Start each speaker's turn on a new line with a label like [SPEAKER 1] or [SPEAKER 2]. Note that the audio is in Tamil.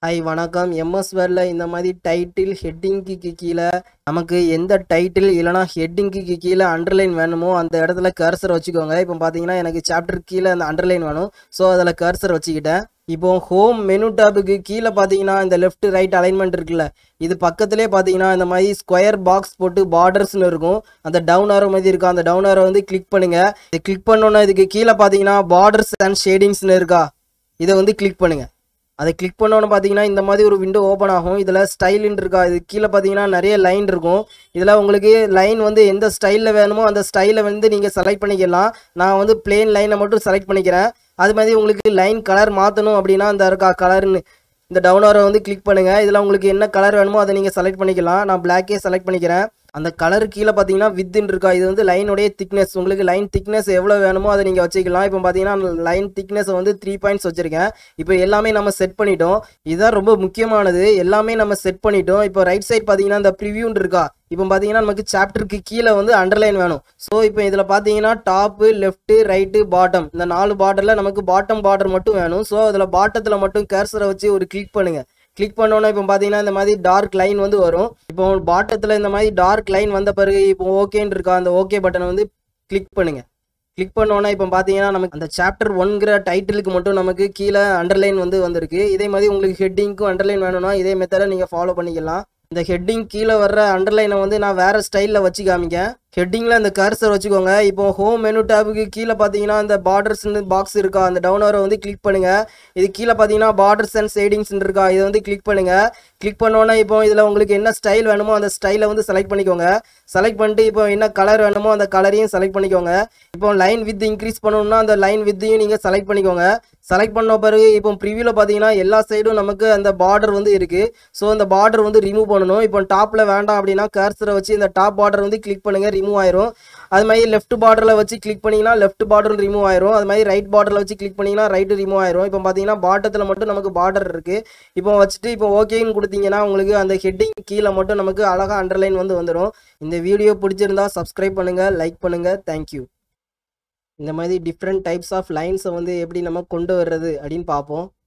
[SPEAKER 1] ஹாய் வணக்கம் எம்எஸ் வேர்டில் இந்த மாதிரி டைட்டில் ஹெட்டிங்க்கு கீழே நமக்கு எந்த டைட்டில் இல்லைனா ஹெட்டிங்க்கு கீழே அண்டர்லைன் வேணுமோ அந்த இடத்துல கர்சர் வச்சுக்கோங்க இப்போ பார்த்தீங்கன்னா எனக்கு சாப்டர் கீழே அந்த அண்டர்லைன் வேணும் ஸோ அதில் கர்சர் வச்சுக்கிட்டேன் இப்போ ஹோம் மெனு டேபுக்கு கீழே பார்த்தீங்கன்னா இந்த லெஃப்ட் ரைட் அலைன்மெண்ட் இருக்குல்ல இது பக்கத்துலேயே பார்த்தீங்கன்னா இந்த மாதிரி ஸ்கொயர் பாக்ஸ் போட்டு பார்டர்ஸ்னு இருக்கும் அந்த டவுன் ஆரோ மாதிரி இருக்கும் அந்த டவுன் ஆரோ வந்து கிளிக் பண்ணுங்க இது கிளிக் பண்ணோன்னா இதுக்கு கீழே பார்த்தீங்கன்னா பார்டர்ஸ் அண்ட் ஷேடிங்ஸ்னு இருக்கா இதை வந்து கிளிக் பண்ணுங்க அதை கிளிக் பண்ணோன்னு பார்த்தீங்கன்னா இந்த மாதிரி ஒரு விண்டோ ஓப்பன் ஆகும் இதில் ஸ்டைலுன்னு இருக்கா இது கீழே பார்த்தீங்கன்னா நிறைய லைன் இருக்கும் இதில் உங்களுக்கு லைன் வந்து எந்த ஸ்டைலில் வேணுமோ அந்த ஸ்டைலை வந்து நீங்கள் செலக்ட் பண்ணிக்கலாம் நான் வந்து பிளேன் லைனை மட்டும் செலக்ட் பண்ணிக்கிறேன் அது மாதிரி உங்களுக்கு லைன் கலர் மாற்றணும் அப்படின்னா அந்த இருக்கா கலர்னு இந்த டவுனரை வந்து கிளிக் பண்ணுங்கள் இதில் உங்களுக்கு என்ன கலர் வேணுமோ அதை நீங்கள் செலக்ட் பண்ணிக்கலாம் நான் பிளாக்கே செலக்ட் பண்ணிக்கிறேன் அந்த கலர் கீழே பார்த்தீங்கன்னா வித்துன்னு இருக்கா இது வந்து லைனுடைய திக்னஸ் உங்களுக்கு லைன் திக்னஸ் எவ்வளோ வேணுமோ அதை நீங்கள் வச்சுக்கலாம் இப்போ பார்த்தீங்கன்னா லைன் திக்னஸ் வந்து த்ரீ பாயிண்ட்ஸ் வச்சுருக்கேன் இப்போ எல்லாமே நம்ம செட் பண்ணிட்டோம் இதுதான் ரொம்ப முக்கியமானது எல்லாமே நம்ம செட் பண்ணிட்டோம் இப்போ ரைட் சைடு பார்த்தீங்கன்னா இந்த ப்ரிவியூன்னு இருக்கா இப்போ பார்த்தீங்கன்னா நமக்கு சாப்டருக்கு கீழே வந்து அண்டர்லைன் வேணும் ஸோ இப்போ இதில் பார்த்தீங்கன்னா டாப்பு லெஃப்ட்டு ரைட்டு பாட்டம் இந்த நாலு பார்டரில் நமக்கு பாட்டம் பார்டர் மட்டும் வேணும் ஸோ அதில் பாட்டத்தில் மட்டும் கேர்சரை வச்சு ஒரு கிளிக் பண்ணுங்கள் கிளிக் பண்ணோன்னா இப்போ பார்த்தீங்கன்னா இந்த மாதிரி டார்க் லைன் வந்து வரும் இப்போ பாட்டத்தில் இந்த மாதிரி டார்க் லைன் வந்த பிறகு இப்போ ஓகேன்னு இருக்கா அந்த ஓகே பட்டனை வந்து கிளிக் பண்ணுங்க கிளிக் பண்ணோன்னா இப்போ பார்த்தீங்கன்னா நமக்கு அந்த சாப்டர் ஒன்கிற டைட்டிலுக்கு மட்டும் நமக்கு கீழே அண்டர்லைன் வந்து வந்திருக்கு இதே மாதிரி உங்களுக்கு ஹெட்டிங்க்கும் அண்டர்லைன் வேணும்னா இதே மெத்தடை நீங்கள் ஃபாலோ பண்ணிக்கலாம் இந்த ஹெட்டிங் கீழே வர்ற அண்டர்லைனை வந்து நான் வேறு ஸ்டைலில் வச்சு காமிக்கேன் ஹெட்டிங்கில் இந்த கர்சர் வச்சுக்கோங்க இப்போ ஹோம் மெனு டேபுக்கு கீழே பார்த்தீங்கன்னா இந்த பார்டர்ஸ்னு பாக்ஸ் இருக்கா அந்த டவுன் வரை வந்து கிளிக் பண்ணுங்கள் இது கீழே பார்த்தீங்கன்னா பார்டர்ஸ் அண்ட் ஷேடிங்ஸ் இருக்கா இதை வந்து கிளிக் பண்ணுங்கள் கிளிக் பண்ணோன்னே இப்போ இதில் உங்களுக்கு என்ன ஸ்டைல் வேணுமோ அந்த ஸ்டைலை வந்து செலக்ட் பண்ணிக்கோங்க செலக்ட் பண்ணிட்டு இப்போ என்ன கலர் வேணுமோ அந்த கலரையும் செலக்ட் பண்ணிக்கோங்க இப்போ லைன் வித் இன்க்ரீஸ் பண்ணணும்னா அந்த லைன் வித்தையும் நீங்கள் செலக்ட் பண்ணிக்கோங்க செலக்ட் பண்ண பிறகு இப்போ ப்ரிவியூவில் பார்த்தீங்கன்னா எல்லா சைடும் நமக்கு அந்த பார்டர் வந்து இருக்குது ஸோ அந்த பார்டர் வந்து ரிமூவ் பண்ணணும் இப்போ டாப்பில் வேண்டாம் அப்படின்னா கர்சரை வச்சு இந்த டாப் பார்டர் வந்து கிளிக் பண்ணுங்கள் ரிமூவ் ஆயிரும் அது மாதிரி லெஃப்ட் பார்டரில் வச்சு கிளிக் பண்ணிங்கன்னா லெஃப்ட் பார்டர் ரிமூவ் ஆயிரும் அது மாதிரி ரைட் பார்டரில் வச்சு கிளிக் பண்ணிங்கன்னா ரைட்டு ரிமூவ் ஆயிரும் இப்போ பார்த்தீங்கன்னா பாட்டத்தில் மட்டும் நமக்கு பார்டர் இருக்குது இப்போ வச்சுட்டு இப்போ ஓகேன்னு கொடுத்தீங்கன்னா உங்களுக்கு அந்த ஹெட்டிங் கீழே மட்டும் நமக்கு அழகாக அண்டர்லைன் வந்து வந்துடும் இந்த வீடியோ பிடிச்சிருந்தா சப்ஸ்கிரைப் பண்ணுங்கள் லைக் பண்ணுங்கள் தேங்க்யூ இந்த மாதிரி டிஃப்ரெண்ட் டைப்ஸ் ஆஃப் லைன்ஸை வந்து எப்படி நம்ம கொண்டு வர்றது அப்படின்னு பார்ப்போம்